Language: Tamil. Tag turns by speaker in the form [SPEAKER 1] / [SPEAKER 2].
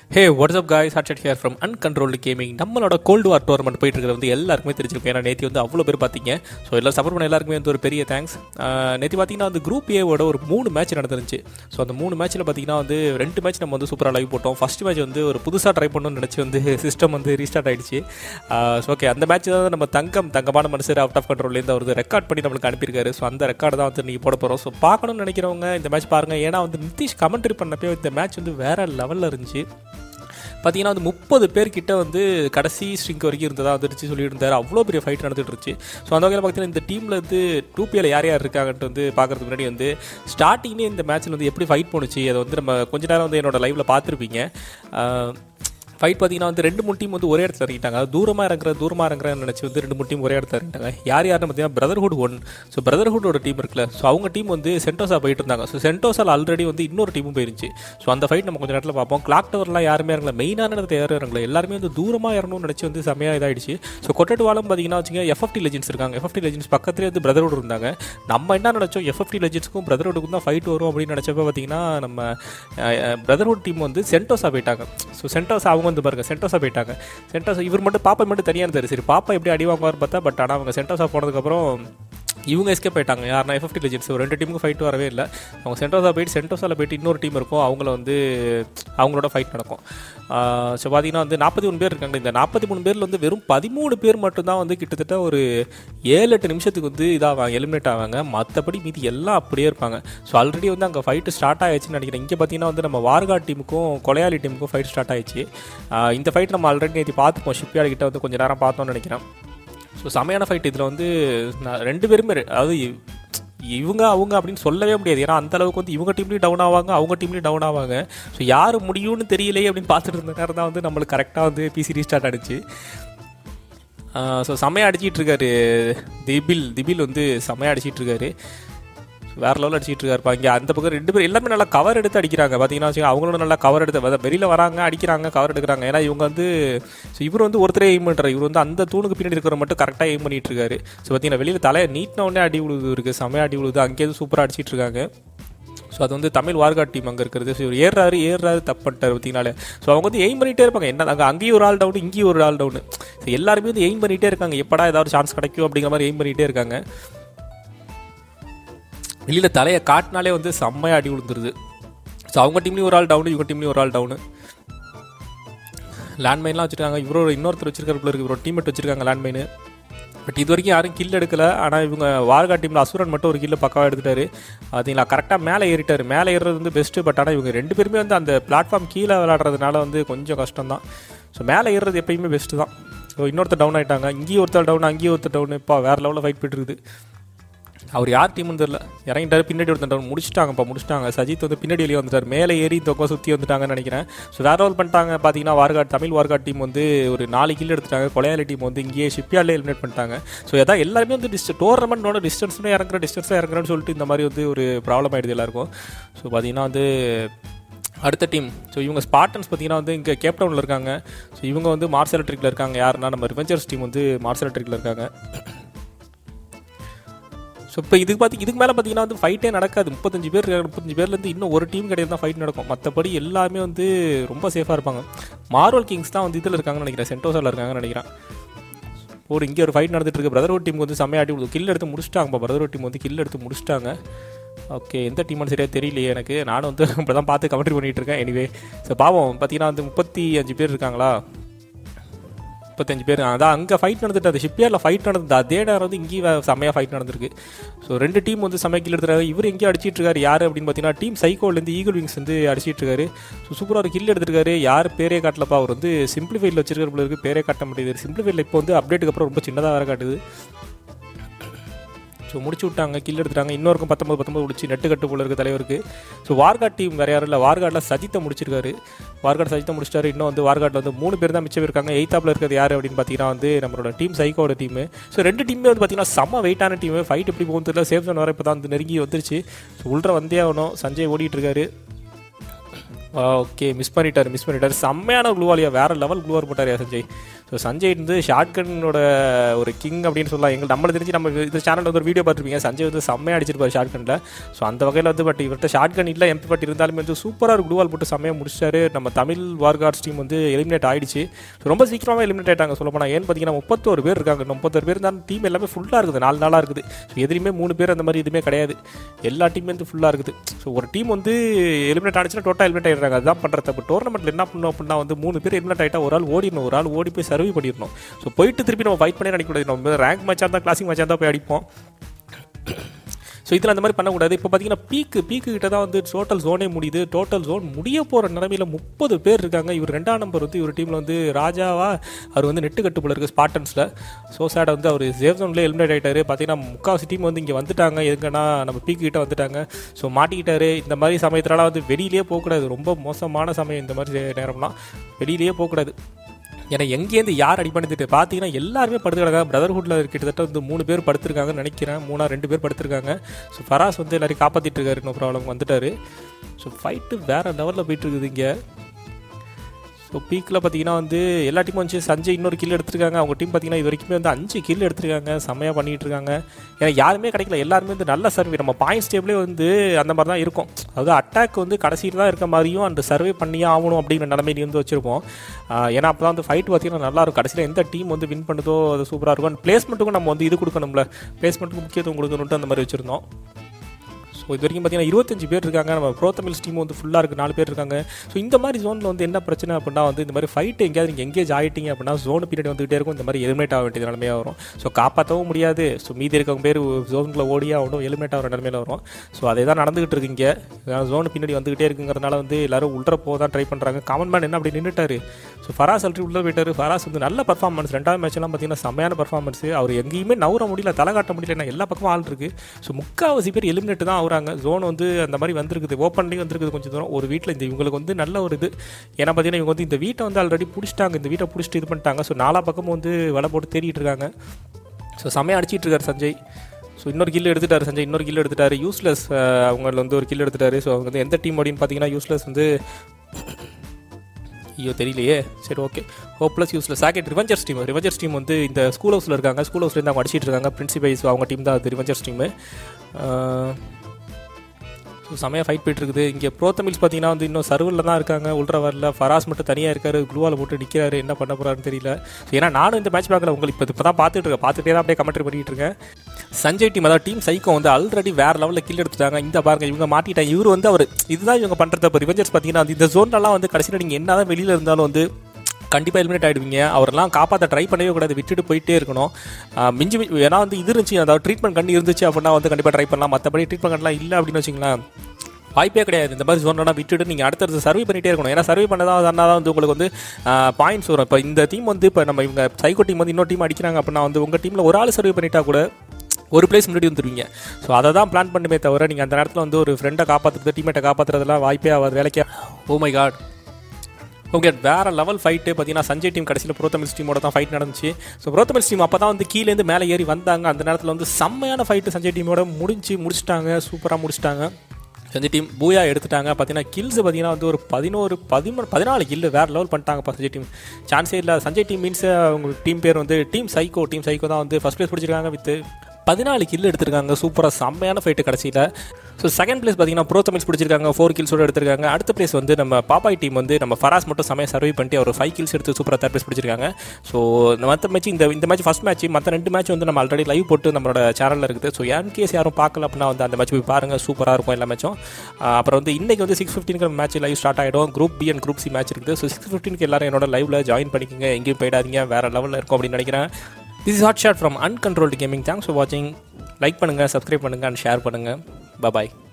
[SPEAKER 1] hey what's up guys hot here from uncontrolled gaming நம்மளோட கோல்டு வார் டோர்னமெண்ட் போயிட்டு இருக்கிறது வந்து எல்லாருக்குமே தெரிஞ்சிருக்கும் ஏன்னா நேற்று வந்து அவ்வளோ பேர் பார்த்தீங்க ஸோ எல்லாம் சப்போர்ட் பண்ண எல்லாருக்குமே வந்து ஒரு பெரிய தேங்க்ஸ் நேற்று பார்த்தீங்கன்னா வந்து குரூப் ஏவோட ஒரு மூணு மேட்ச் நடந்துருந்துச்சு ஸோ அந்த மூணு மேட்ச்சில் பார்த்தீங்கன்னா வந்து ரெண்டு மேட்ச் நம்ம வந்து சூப்பராக லைவ் போட்டோம் ஃபஸ்ட் மேட்ச் வந்து ஒரு புதுசாக ட்ரை பண்ணணும்னு நினச்சி வந்து சிஸ்டம் வந்து ரீஸ்டார்ட் ஆயிடுச்சு ஸோ ஓகே அந்த மேட்ச் தான் நம்ம தங்கம் தங்கமான மனுஷர் அவுட் ஆஃப் கண்ட்ரோல்லேருந்து அவர் ரெக்கார்ட் பண்ணி நம்மளுக்கு அனுப்பியிருக்காரு ஸோ அந்த ரெக்கார்டு தான் வந்து நீங்கள் போட போகிறோம் ஸோ பார்க்கணும்னு நினைக்கிறவங்க இந்த மேட்ச் பாருங்கள் ஏன்னா வந்து நிதிஷ் கமெண்ட்ரி பண்ணப்போ இந்த மேட்ச் வந்து வேறு லெவலில் இருந்துச்சு பார்த்தீங்கன்னா வந்து முப்பது பேர்கிட்ட வந்து கடைசி ஸ்ட்ரிங்க் வரைக்கும் இருந்ததா வந்துருச்சு சொல்லிட்டு இருந்தார் அவ்வளோ பெரிய ஃபைட் நடந்துட்டு இருந்துச்சு ஸோ அந்த வகையில் பார்த்தீங்கன்னா இந்த டீமில் வந்து டூ பியில் யார் யார் இருக்காங்கன்ட்டு வந்து பார்க்கறதுக்கு முன்னாடி வந்து ஸ்டார்டிங்லேயே இந்த மேட்ச்சில் வந்து எப்படி ஃபைட் போணுச்சு அதை வந்து நம்ம கொஞ்ச நேரம் வந்து என்னோட லைவில் பார்த்துருப்பீங்க ஃபைட் பார்த்தீங்கன்னா வந்து ரெண்டு மூணு டீம் வந்து ஒரே இடத்துல இறங்கிட்டாங்க அது தூரமாக இறங்குற தூரமாக இறங்குறேன்னு நினச்சி வந்து ரெண்டு மூணு டீம் ஒரே இடத்துல இறங்கிட்டாங்க யார் யாருன்னு பார்த்தீங்கன்னா பிரதர்ஹுட் ஒன் ஸோ பிரதர்ஹுட்டோட டீம் இருக்குல்ல ஸோ அவங்க டீம் வந்து சென்டோஸா போயிட்டு இருந்தாங்க ஸோ சென்டோஸால் ஆல்ரெடி வந்து இன்னொரு டீமும் போயிருந்துச்சு ஸோ அந்த ஃபைட் நம்ம கொஞ்சம் நேரத்தில் பார்ப்போம் கிளாக் டவர்லாம் யாருமே இறங்கல மெயினான இடத்துல யாரும் இறங்கல எல்லாருமே வந்து தூரமாக இறங்கணும்னு நினச்சி வந்து செம்மையாக இதாயிடுச்சு ஸோ கொட்டட்டு வாழும் பார்த்தீங்கன்னா வச்சுங்க எஃப்எஃப்டி லெஜென்ஸ் இருக்காங்க எஃப்எஃப்டி லெஜென்ஸ் பக்கத்துலேயே வந்து பிரதர்ஹுட் இருந்தாங்க நம்ம என்ன நினச்சோம் எஃப்எஃப்டி லெஜென்ஸ்க்கும் பிரதர்ஹுட்டுக்கும் தான் ஃபைட் வரும் அப்படின்னு நினச்சப்ப பார்த்தீங்கன்னா நம்ம பிரதர்ஹுட் டீம் வந்து சென்டோஸா போயிட்டாங்க ஸோ சென்டோஸ் அவங்க வந்து பாருங்க சென்டோஸா போயிட்டாங்க சென்டோஸ் இவர் மட்டும் பாப்பா மட்டும் தனியாக இருந்தார் சரி பாப்பா எப்படி அடி வாங்குவார் பார்த்தா பட் ஆனால் அவங்க சென்டோஸா போனதுக்கப்புறம் இவங்க எஸ்கேப் போயிட்டாங்க யாருனா எஃப்டி லெஜென்ஸ் ஒரு ரெண்டு டீமுக்கு ஃபைட் வரவே இல்லை அவங்க சென்டோஸா போயிட்டு சென்டோஸாவில் போயிட்டு இன்னொரு டீம் இருக்கும் அவங்கள வந்து அவங்களோட ஃபைட் நடக்கும் ஸோ பார்த்தீங்கன்னா வந்து நாற்பத்தி மூணு பேர் இருக்காங்க இந்த நாற்பத்தி மூணு பேரில் வந்து வெறும் பதிமூணு பேர் மட்டும்தான் வந்து கிட்டத்தட்ட ஒரு ஏழு எட்டு நிமிஷத்துக்கு வந்து இதாவாங்க எலிமினேட் ஆவாங்க மற்றபடி மீதி எல்லாம் அப்படியே இருப்பாங்க ஸோ ஆல்ரெடி வந்து அங்கே ஃபைட்டு ஸ்டார்ட் ஆயிடுச்சுன்னு நினைக்கிறேன் இங்கே பார்த்தீங்கன்னா வந்து நம்ம வார்கா டீமுக்கும் கொலையாளி டீமுக்கும் ஃபைட் ஸ்டார்ட் ஆயிடுச்சு இந்த ஃபைட் நம்ம ஆல்ரெடி நேற்று பார்த்துப்போம் ஷிப்யார்டு கிட்ட வந்து கொஞ்சம் நேரம் பார்த்தோம்னு நினைக்கிறேன் ஸோ செமையான ஃபைட் இதில் வந்து நான் ரெண்டு பேருமே அதாவது இவங்க அவங்க அப்படின்னு சொல்லவே முடியாது ஏன்னா அந்த அளவுக்கு வந்து இவங்க டீம்லேயும் டவுன் ஆவாங்க அவங்க டீம்லேயும் டவுன் ஆவாங்க ஸோ யார் முடியும்னு தெரியலையே அப்படின்னு பார்த்துட்டு இருந்த நேரம் தான் வந்து நம்மளுக்கு கரெக்டாக வந்து பிசி ரீஸ்டார்ட் ஆகிடுச்சு ஸோ செமையாக அடிச்சிட்டு இருக்காரு திபில் திபில் வந்து செமையாக அடிச்சிட்டு இருக்காரு வேறு லெவலில் அடிச்சிட்டு இருக்காருப்பா இங்கே அந்த பக்கம் ரெண்டு பேர் எல்லாமே நல்லா கவர் எடுத்து அடிக்கிறாங்க பார்த்தீங்கன்னா வச்சுக்கோங்க அவங்களும் நல்லா கவர் எடுத்து வெளியில் வராங்க அடிக்கிறாங்க கவர் எடுக்கிறாங்க ஏன்னா இவங்க வந்து ஸோ இவர் வந்து ஒருத்தரே எய்ம் பண்ணுறாரு இவர் வந்து அந்த தூணுக்கு பின்னாடி இருக்கிற மட்டும் கரெக்டாக எய்ம் பண்ணிட்டு இருக்காரு ஸோ பார்த்தீங்கன்னா வெளியில் தலையை நீட்டின உடனே அடி விழுது இருக்குது செமையாக அடி விழுது அங்கேயே சூப்பராக அடிச்சிட்டு இருக்காங்க ஸோ அது வந்து தமிழ் வார்காட் டீம் அங்கே இருக்கிறது ஸோ இவர் ஏறாரு ஏறாரு தப்பு பண்ணிட்டார் பார்த்தீங்கனாலே ஸோ அவங்க வந்து எய்ம் பண்ணிகிட்டே இருப்பாங்க என்ன அங்கே அங்கேயும் ஒரு ஆள் டவுன் இங்கேயும் ஒரு ஆள் டவுன் ஸோ எல்லாருமே வந்து எய்ம் பண்ணிகிட்டே இருக்காங்க எப்படா ஏதாவது சான்ஸ் கிடைக்கும் அப்படிங்கிற மாதிரி எய்ம் பண்ணிகிட்டே இருக்காங்க வெளியில் தலையை காட்டினாலே வந்து செம்மையாக அடி விழுந்துருது ஸோ அவங்க டீம்லேயும் ஒரு ஆள் டவுனு இவங்க டீம்லேயும் ஒரு ஆள் டவுனு லேண்ட்மைன்லாம் வச்சுருக்காங்க இவரோட இன்னொருத்தர் வச்சிருக்கிற இருக்கு இவரோட டீமெட் வச்சிருக்காங்க லேண்ட்மைனு பட் இது வரைக்கும் யாரும் கில் எடுக்கல ஆனால் இவங்க வார்கா டீமில் அசுரன் மட்டும் ஒரு கில்ல பக்காவாக எடுத்துட்டாரு பார்த்தீங்களா கரெக்டாக மேலே ஏறிட்டார் மேலே ஏறுறது வந்து பெஸ்ட்டு பட் ஆனால் இவங்க ரெண்டு பேருமே வந்து அந்த பிளாட்ஃபார்ம் கீழே விளாட்றதுனால வந்து கொஞ்சம் கஷ்டம் தான் ஸோ மேலே ஏறுறது எப்பயுமே பெஸ்ட்டு தான் ஸோ இன்னொருத்தர் டவுன் ஆகிட்டாங்க இங்கேயும் ஒருத்தர் டவுன் அங்கேயும் ஒருத்தர் டவுன் இப்போ வேறு லெவலில் ஃபைட் போயிட்டு இருக்குது அவர் யார் டீம்னு தெரில இறங்கிட்டார் பின்னாடி ஒருத்தர் முடிச்சிட்டாங்கப்பா முடிச்சிட்டாங்க சஜித் வந்து பின்னாடி வெளியே வந்துட்டார் மேலே ஏறி இந்த பக்கம் சுற்றி வந்துட்டாங்கன்னு நினைக்கிறேன் ஸோ வேற ரோல் பண்ணிட்டாங்க பார்த்தீங்கன்னா வார்காட் தமிழ் வார்காட் டீம் வந்து ஒரு நாலு கில் எடுத்துட்டாங்க கொலையாளி டீம் வந்து இங்கேயே ஷிப்யார்டில் எலிமினேட் பண்ணிட்டாங்க ஸோ எதாவது எல்லாருமே வந்து டிஸ்ட் டோர்னமெண்ட்டோட டிஸ்டன்ஸ்னு இறங்குற டிஸ்டன்ஸாக இறங்குறேன்னு சொல்லிட்டு இந்த மாதிரி வந்து ஒரு ப்ராப்ளம் ஆகிடுது எல்லாருக்கும் ஸோ பார்த்தீங்கன்னா வந்து அடுத்த டீம் ஸோ இவங்க ஸ்பாட்டன்ஸ் பார்த்தீங்கன்னா வந்து இங்கே கேப்டவுனில் இருக்காங்க ஸோ இவங்க வந்து மார்ஸ் எலக்ட்ரிக்கில் இருக்காங்க யாருன்னா நம்ம ரிவெஞ்சர்ஸ் டீம் வந்து மார்ஸ் எலக்ட்ரிக்கில் இருக்காங்க ஸோ இப்போ இதுக்கு பார்த்து இதுக்கு மேலே பார்த்தீங்கன்னா வந்து ஃபைட்டே நடக்காது முப்பத்தஞ்சு பேர் முப்பத்தஞ்சு பேர்லேருந்து இன்னும் ஒரு டீம் கிடையாது தான் ஃபைட் நடக்கும் மற்றபடி எல்லாமே வந்து ரொம்ப சேஃபாக இருப்பாங்க மார்வல் கிங்ஸ் தான் வந்து இதில் இருக்காங்கன்னு நினைக்கிறேன் சென்டோஸில் இருக்காங்கன்னு நினைக்கிறேன் ஒரு இங்கே ஒரு ஃபைட் நடந்துட்டு இருக்கு பிரதர்வுட் டீமுக்கு வந்து செம்மையாக அடி விடுது கில் எடுத்து முடிச்சிட்டாங்கப்பா பிரதர்வுட் டீம் வந்து கில் எடுத்து முடிச்சிட்டாங்க ஓகே எந்த டீம்னு சரியாக தெரியலையே எனக்கு நானும் வந்து இப்போ தான் பார்த்து கமெண்ட்ரி பண்ணிகிட்டு இருக்கேன் எனிவே ஸோ பாவம் பார்த்தீங்கன்னா வந்து முப்பத்தி அஞ்சு பேர் இருக்காங்களா முப்பத்தஞ்சு பேர் அதான் அங்கே ஃபைட் நடந்துட்டு அது ஷிப்யாரில் ஃபைட் நடந்தது அதே நேரம் வந்து இங்கேயும் செம்மையாக ஃபைட் நடந்திருக்கு ஸோ ரெண்டு டீம் வந்து செம்மையாக கில் எடுத்துறாரு இவர் எங்கேயும் அடிச்சிட்டு இருக்காரு யார் அப்படின்னு பார்த்தீங்கன்னா டீம் சைக்கோலேருந்து ஈகிள் விங்ஸ் வந்து அடிச்சிட்டு இருக்காரு ஸோ சூப்பராக ஒரு கில் எடுத்துருக்காரு யார் பேரே காட்டலப்பா அவர் வந்து சிம்பிளிஃபைடில் வச்சிருக்கிற போல இருக்குது பேரே காட்ட மாட்டேங்குது சிம்பிளிஃபைடில் இப்போ வந்து அப்டேட்டுக்கு அப்புறம் ரொம்ப சின்னதாக வேறு காட்டுது ஸோ முடிச்சு விட்டாங்க கில் எடுத்துட்டாங்க இன்னொருக்கும் பத்தொம்பது பத்தொம்பது முடிச்சு நெட்டு கட்டு போல இருக்குது தலைவருக்கு ஸோ வார்காட் டீம் வேறு யாரும் இல்லை வார்காட்டில் சஜித்தை முடிச்சிருக்காரு வார்காட் சஜித்தை முடிச்சிட்டாரு இன்னும் வந்து வார்காட்டில் வந்து மூணு பேர் தான் மிச்சம் இருக்காங்க எயித்தாப்பில் இருக்கிறது யார் அப்படின்னு பார்த்தீங்கன்னா வந்து நம்மளோட டீம் சைக்கோட டீம் ஸோ ரெண்டு டீமே வந்து பார்த்தீங்கன்னா செம்ம வெயிட்டான டீம் ஃபைட் எப்படி போகும் தெரியல சேஃப் ஜோன் வர இப்போ தான் வந்து நெருங்கி வந்துருச்சு ஸோ உள்ள வந்தே ஆகணும் சஞ்சய் ஓடிட்டு இருக்காரு ஓகே மிஸ் பண்ணிட்டார் மிஸ் பண்ணிட்டார் செம்மையான குளுவாலியா வேறு லெவல் குளுவார் போட்டார் சஞ்சய் ஸோ சஞ்சய் வந்து ஷார்ட்கனோட ஒரு கிங் அப்படின்னு சொல்லலாம் எங்கள் நம்மளை தெரிஞ்சு நம்ம இது சேனலில் வந்து ஒரு வீடியோ பார்த்துருப்பீங்க சஞ்சய் வந்து செம்மையாக அடிச்சிருப்பார் ஷார்ட்கனில் ஸோ அந்த வகையில் வந்து பட் இவர்கிட்ட ஷார்ட்கன் இல்லை எம்பி பட் இருந்தாலுமே வந்து சூப்பராக ஒரு குளூவால் போட்டு செம்மையாக முடிச்சாரு நம்ம தமிழ் வார்கார்ட்ஸ் டீம் வந்து எலிமினேட் ஆயிடுச்சு ஸோ ரொம்ப சீக்கிரமாக எலிமினேட் ஆயிட்டாங்க சொல்ல போனால் ஏன்னு பார்த்தீங்கன்னா முப்பத்தோரு பேர் இருக்காங்க முப்பத்தோரு பேர் தான் டீம் எல்லாமே ஃபுல்லாக இருக்குது நாலு நாளாக இருக்குது ஸோ எதுலையுமே மூணு பேர் அந்த மாதிரி எதுவுமே கிடையாது எல்லா டீமே வந்து ஃபுல்லாக இருக்குது ஸோ ஒரு டீம் வந்து எலிமினேட் ஆனிச்சுன்னா டோட்டல் எலிமினேட் ஆயிடுறாங்க அதுதான் பண்ணுற தப்பு டோர்னமெண்ட்டில் என்ன பண்ணணும் அப்படின்னா வந்து மூணு பேர் எலிமினேட் ஆகிட்டா ஒரு ஆள் ஓடிடணும் ஒரு ஆள் ஓடி போய் சர்வ் பண்ணிடணும் ஸோ போயிட்டு திருப்பி நம்ம ஃபைட் பண்ணி அடிக்கக்கூடாது நம்ம ரேங்க் மேட்சாக இருந்தால் கிளாசிக் மேட்சாக இருந்தால் போய் அடிப்போம் ஸோ இதில் அந்த மாதிரி பண்ணக்கூடாது இப்போ பார்த்தீங்கன்னா பீக்கு பீக்கு கிட்ட தான் வந்து டோட்டல் ஜோனே முடியுது டோட்டல் ஜோன் முடிய போகிற நிலமையில் முப்பது பேர் இருக்காங்க இவர் ரெண்டாம் நம்பர் வந்து இவர் டீமில் வந்து ராஜாவா அவர் வந்து நெட்டு கட்டு போல இருக்குது ஸ்பாட்டன்ஸில் ஸோ சேட் வந்து அவர் சேஃப் ஜோன்லேயே எலிமினேட் ஆகிட்டாரு பார்த்தீங்கன்னா முக்கால்வாசி டீம் வந்து இங்கே வந்துட்டாங்க எங்கன்னா நம்ம பீக்கு கிட்ட வந்துட்டாங்க ஸோ மாட்டிக்கிட்டாரு இந்த மாதிரி சமயத்தினால வந்து வெளியிலேயே போகக்கூடாது ரொம்ப மோசமான சமயம் இந்த மாதிரி நேரம்லாம் வெளியிலேயே போகக்கூடாது ஏன்னா எங்கேருந்து யார் அடி பண்ணிட்டு பார்த்தீங்கன்னா எல்லாருமே படுத்து கிடக்காங்க பிரதர்ஹுட்டில் கிட்டத்தட்ட வந்து மூணு பேர் படுத்திருக்காங்கன்னு நினைக்கிறேன் மூணா ரெண்டு பேர் படுத்திருக்காங்க ஸோ ஃபராஸ் வந்து எல்லாரையும் காப்பாற்றிட்டு இருக்காரு நோ ப்ராப்ளம் வந்துட்டாரு ஸோ ஃபைட்டு வேறு லெவலில் போயிட்டு இருக்குது இங்கே ஸோ பீக்கில் பார்த்தீங்கன்னா வந்து எல்லா டீமும் வந்து சஞ்சய் இன்னொரு கில் எடுத்திருக்காங்க அவங்க டீம் பார்த்தீங்கன்னா இது வரைக்குமே வந்து அஞ்சு கில் எடுத்திருக்காங்க செம்மையாக பண்ணிட்டு இருக்காங்க ஏன்னா யாருமே கிடைக்கல எல்லாருமே வந்து நல்ல சர்வே நம்ம பாயிண்ட்ஸ் டேபிளே வந்து அந்த மாதிரி தான் இருக்கும் அதாவது அட்டாக் வந்து கடைசியில் தான் இருக்க மாதிரியும் அந்த சர்வே பண்ணியே ஆகணும் அப்படிங்கிற நிலைமையில வந்து வச்சிருப்போம் ஆஹ் ஏன்னா அப்போ தான் வந்து ஃபைட் பார்த்தீங்கன்னா நல்லா இருக்கும் கடைசியில் எந்த டீம் வந்து வின் பண்ணுதோ அது சூப்பராக இருக்கும் பிளேஸ்மெண்ட்டுக்கும் நம்ம வந்து இது கொடுக்கணும்ல பிளேஸ்மெண்ட்டுக்கு முக்கியத்துவம் கொடுக்கணுன்ட்டு அந்த மாதிரி வச்சுருந்தோம் ஸோ இது வரைக்கும் பார்த்தீங்கன்னா இருபத்தஞ்சு பேர் இருக்காங்க நம்ம ப்ரோ தமிழ்ஸ் டீம் வந்து ஃபுல்லாக இருக்குது நாலு பேர் இருக்காங்க ஸோ இந்த மாதிரி ஜோனில் வந்து என்ன பிரச்சனை அப்படின்னா வந்து இந்த மாதிரி ஃபைட் எங்கேயாவது நீங்கள் எங்கேஜ் ஆகிட்டீங்க அப்படின்னா ஜோன் பீரியட் வந்துகிட்டே இருக்கும் இந்த மாதிரி எலிமினேட் ஆக வேண்டியது நிலமையாக வரும் ஸோ காப்பாற்றவும் முடியாது ஸோ மீதி இருக்கவங்க பேர் ஜோனுக்குள்ள ஓடியே ஆகணும் எலிமினேட் ஆகிற நிலமையில வரும் ஸோ அதே தான் நடந்துகிட்டு இருக்கு இங்கே ஜோன் பின்னாடி வந்துகிட்டே இருக்குங்கிறதுனால வந்து எல்லாரும் உள்ள போக தான் ட்ரை பண்ணுறாங்க காமன் மேன் என்ன அப்படி நின்றுட்டாரு ஸோ ஃபராஸ் அல்ட்ரி உள்ள போயிட்டாரு ஃபராஸ் வந்து நல்ல பர்ஃபார்மன்ஸ் ரெண்டாவது மேட்ச்லாம் பார்த்தீங்கன்னா செம்மையான பர்ஃபார்மன்ஸ் அவர் எங்கேயுமே நவுற முடியல தலை காட்ட முடியல ஏன்னா எல்லா பக்கமும் ஆள் இருக்கு ஸோ முக்கால்வாசி பேர் எலிமினேட் தான் ஆகுறாங்க ஜோன் வந்து அந்த மாதிரி வந்திருக்குது ஓப்பன்லேயும் வந்திருக்குது கொஞ்சம் தூரம் ஒரு வீட்டில் இந்த இவங்களுக்கு வந்து நல்ல ஒரு இது ஏன்னா பார்த்தீங்கன்னா இவங்க வந்து இந்த வீட்டை வந்து ஆல்ரெடி பிடிச்சிட்டாங்க இந்த வீட்டை பிடிச்சிட்டு இது பண்ணிட்டாங்க ஸோ நாலா பக்கமும் வந்து வலை போட்டு தேடிட்டு இருக்காங்க ஸோ செம்மையாக அடிச்சிட்டு இருக்காரு சஞ்சய் ஸோ இன்னொரு கில் எடுத்துட்டாரு சஞ்சய் இன்னொரு கில் எடுத்துட்டாரு யூஸ்லெஸ் அவங்கள வந்து ஒரு கில் எடுத்துட்டாரு ஸோ அவங்க வந்து எந்த டீம் அப்படின்னு பார்த்தீங்கன்னா யூஸ்லெஸ் வந்து ஐயோ தெரியலையே சரி ஓகே ஓ ப்ளஸ் யூஸில் சாக்கெட் ரிவெஞ்சர்ஸ் டீம் ரிவெஞ்சர்ஸ் டீம் வந்து இந்த ஸ்கூல் ஹவுஸில் இருக்காங்க ஸ்கூல் ஹவுஸ்லேருந்து அவங்க அடிச்சிட்டு இருக்காங்க பிரின்சிபைஸ் அவங்க டீம் தான் அது ரிவெஞ்சர்ஸ் டீமு ஸோ செமையாக ஃபைட் போயிட்டு இருக்குது இங்கே ப்ரோ தமிழ்ஸ் பார்த்தீங்கன்னா வந்து இன்னும் சர்வரில் தான் இருக்காங்க உள்ற வரல ஃபராஸ் மட்டும் தனியாக இருக்காரு குளூவால் போட்டு நிற்கிறாரு என்ன பண்ண போகிறாருன்னு தெரியல ஸோ ஏன்னா நானும் இந்த மேட்ச் பார்க்கல உங்களுக்கு இப்போ இப்போ தான் பார்த்துட்டு இருக்கேன் பார்த்துட்டே தான் அப்படியே கமெண்ட்ரி பண்ணிட்டு இருக்கேன் சஞ்சய் டீம் அதாவது டீம் சைக்கோ வந்து ஆல்ரெடி வேறு லெவலில் கில் எடுத்துட்டாங்க இந்த பாருங்க இவங்க மாட்டிட்டாங்க இவர் வந்து அவர் இதுதான் இவங்க பண்ணுறது இப்போ ரிவெஞ்சர்ஸ் பார்த்தீங்கன்னா வந்து இந்த ஜோன்லலாம் வந்து கடைசியில் நீங்கள் என்ன தான் வெளியில் இருந்தாலும் வந்து கண்டிப்பாக எலிமினேட் ஆகிடுவீங்க அவரெல்லாம் காப்பாற்ற ட்ரை பண்ணவே கூடாது விட்டுட்டு போயிட்டே இருக்கணும் ஆஹ் மிஞ்சி மிஞ்சி- ஏன்னா வந்து இது இருந்துச்சு அதாவது ட்ரீட்மெண்ட் கண்டு இருந்துச்சு அப்படின்னா வந்து கண்டிப்பாக ட்ரை பண்ணலாம் மற்றபடி ட்ரீட்மெண்ட் கண்டெலாம் இல்லை அப்படின்னு வச்சுங்களேன் வாய்ப்பே கிடையாது இந்த மாதிரி ஜோன்லாம் விட்டுட்டு நீங்கள் அடுத்தடுத்து சர்வே பண்ணிட்டே இருக்கணும் ஏன்னா சர்வே பண்ணதான் தான் வந்து உங்களுக்கு வந்து பாயிண்ட்ஸ் வரும் இப்போ இந்த டீம் வந்து இப்போ நம்ம இவங்க சைக்கோ டீம் வந்து இன்னொரு டீம் அடிக்கிறாங்க அப்படின்னா வந்து உங்கள் டீமில் ஒரு ஆள் சர்வே பண்ணிட்டா கூட ஒரு பிளேஸ் முன்னாடி வந்துருவீங்க ஸோ அதை தான் பிளான் பண்ணுமே தவிர நீங்கள் அந்த நேரத்தில் வந்து ஒரு ஃப்ரெண்டை காப்பாற்றுறது டீமேட்டை காப்பாற்றுறதுலாம் வாய்ப்பே ஆகாது வேலைக்கே ஓ மை காட் ஓகே வேற லெவல் ஃபைட்டு பார்த்தீங்கன்னா சஞ்சய் டீம் கடைசியில் ப்ரோ தமிழ்ஸ் டீமோட தான் ஃபைட் நடந்துச்சு ஸோ ப்ரோ தமிழ்ஸ் டீம் அப்போ தான் வந்து கீழேருந்து மேலே ஏறி வந்தாங்க அந்த நேரத்தில் வந்து செம்மையான ஃபைட்டு சஞ்சய் டீமோட முடிஞ்சு முடிச்சிட்டாங்க சூப்பராக முடிச்சிட்டாங்க சஞ்சய் டீம் பூயா எடுத்துட்டாங்க பார்த்தீங்கன்னா கில்ஸ் பார்த்தீங்கன்னா வந்து ஒரு பதினோரு பதிமூணு பதினாலு கில்லு வேறு லெவல் பண்ணிட்டாங்கப்பா சஞ்சய் டீம் சான்ஸே இல்லை சஞ்சய் டீம் மீன்ஸ் அவங்க டீம் பேர் வந்து டீம் சைக்கோ டீம் சைக்கோ தான் வந்து ஃபஸ்ட் ப்ளேஸ் பிடிச்சிருக்காங்க வித் பதினாலு கில் எடுத்திருக்காங்க சூப்பராக செம்மையான ஃபைட்டு கடைசியில் ஸோ செகண்ட் பிளேஸ் பார்த்தீங்கன்னா ப்ரோ தமிழ்ஸ் பிடிச்சிருக்காங்க ஃபோர் கில்ஸோட எடுத்திருக்காங்க அடுத்த பிளேஸ் வந்து நம்ம பாப்பாய் டீம் வந்து நம்ம ஃபராஸ் மட்டும் செமையாக சர்வை பண்ணிட்டு அவர் ஃபைவ் கில்ஸ் எடுத்து சூப்பராக தேர்ட் பிளேஸ் பிடிச்சிருக்காங்க ஸோ மற்ற மேட்ச் இந்த இந்த மேட்ச் ஃபஸ்ட் மேட்ச் மற்ற ரெண்டு மேட்ச் வந்து நம்ம ஆல்ரெடி லைவ் போட்டு நம்மளோட சேனலில் இருக்குது ஸோ என் கேஸ் யாரும் பார்க்கல அப்படின்னா வந்து அந்த மேட்ச் போய் பாருங்கள் சூப்பராக இருக்கும் எல்லா மேட்சும் அப்புறம் வந்து இன்னைக்கு வந்து சிக்ஸ் ஃபிஃப்டினுக்கு மேட்ச் லைவ் ஸ்டார்ட் ஆகிடும் group B and group C match இருக்குது ஸோ சிக்ஸ் ஃபிஃப்டினுக்கு எல்லாரும் என்னோட லைவ்ல ஜாயின் பண்ணிக்கோங்க எங்கேயும் போயிடாதீங்க வேறு லெவலில் இருக்கும் அப்படின்னு நினைக்கிறேன் this is hot shot from uncontrolled gaming thanks for வாட்சிங் லைக் பண்ணுங்கள் சப்ஸ்கிரைப் பண்ணுங்கள் அண்ட் ஷேர் பண்ணுங்கள் பாய்